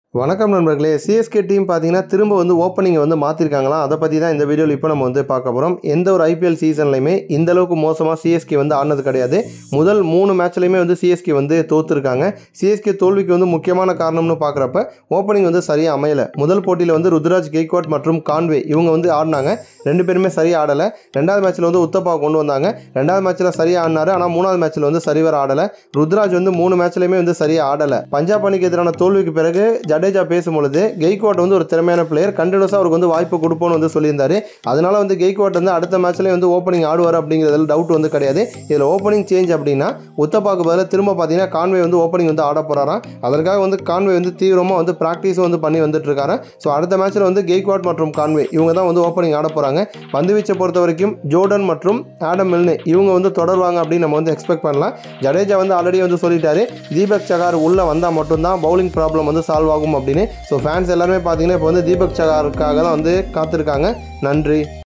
வணக்கம் நண்பர்களே CSK team பார்த்தீங்கன்னா திரும்ப வந்து ஓப்பனிங்கை வந்து மாற்றிருக்காங்களாம் அதை பற்றி தான் இந்த வீடியோவில் இப்போ நம்ம வந்து பார்க்க போகிறோம் எந்த ஒரு ஐபிஎல் சீசன்லையுமே இந்த அளவுக்கு மோசமாக சிஎஸ்கே வந்து ஆடினது கிடையாது முதல் மூணு மேட்ச்லையுமே வந்து சிஎஸ்கே வந்து தோத்துருக்காங்க சிஎஸ்கே தோல்விக்கு வந்து முக்கியமான காரணம்னு பார்க்குறப்ப ஓப்பனிங் வந்து சரியாக அமையலை முதல் போட்டியில் வந்து ருத்ராஜ் கெய்க்வாட் மற்றும் கான்வே இவங்க வந்து ஆடினாங்க ரெண்டு பேருமே சரியாக ஆடலை ரெண்டாவது மேட்ச்சில் வந்து உத்தப்பா கொண்டு வந்தாங்க ரெண்டாவது மேட்ச்சில் சரியாக ஆடினாரு ஆனால் மூணாவது மேட்ச்சில் வந்து சரிவர ஆடலை ருத்ராஜ் வந்து மூணு மேட்ச்லையுமே வந்து சரியாக ஆடலை பஞ்சாப் அணிக்கு எதிரான தோல்விக்கு பிறகு ஜடேஜா பேசும்பொழுது கெய்க்வாட் வந்து ஒரு திறமையான பிளேயர் கண்டினியூஸாக அவருக்கு வந்து வாய்ப்பு கொடுப்போம்னு வந்து சொல்லியிருந்தாரு அதனால வந்து கெய்க்வாட் வந்து அடுத்த மேட்ச்லேயே வந்து ஓப்பனிங் ஆடுவார் அப்படிங்கிறதுல டவுட் வந்து கிடையாது இதில் ஓப்பனிங் சேஞ்ச் அப்படின்னா உத்தப்பாக்கு பதிலாக திரும்ப பார்த்தீங்கன்னா கான்வே வந்து ஓப்பனிங் வந்து ஆட போகிறாராம் அதற்காக வந்து கான்வே வந்து தீவிரமாக வந்து ப்ராக்டிஸும் வந்து பண்ணி வந்துட்டு இருக்காரு ஸோ அடுத்த மேட்ச்சில் வந்து கெய்க்வாட் மற்றும் கான்வே இவங்க தான் வந்து ஓப்பனிங் ஆட போகிறாங்க பந்துவீச்சை பொறுத்த வரைக்கும் ஜோர்டன் மற்றும் ஆடம் மில்னு இவங்க வந்து தொடருவாங்க அப்படின்னு நம்ம வந்து எக்ஸ்பெக்ட் பண்ணலாம் ஜடேஜா வந்து ஆல்ரெடி வந்து சொல்லிட்டாரு தீபக் சகார் உள்ளே வந்தால் மட்டும்தான் பவுலிங் ப்ராப்ளம் வந்து சால்வ் ஆகும் அப்படின்னு ஸோ ஃபேன்ஸ் எல்லாருமே பார்த்தீங்கன்னா இப்போ வந்து தீபக் சகாருக்காக தான் வந்து காத்திருக்காங்க நன்றி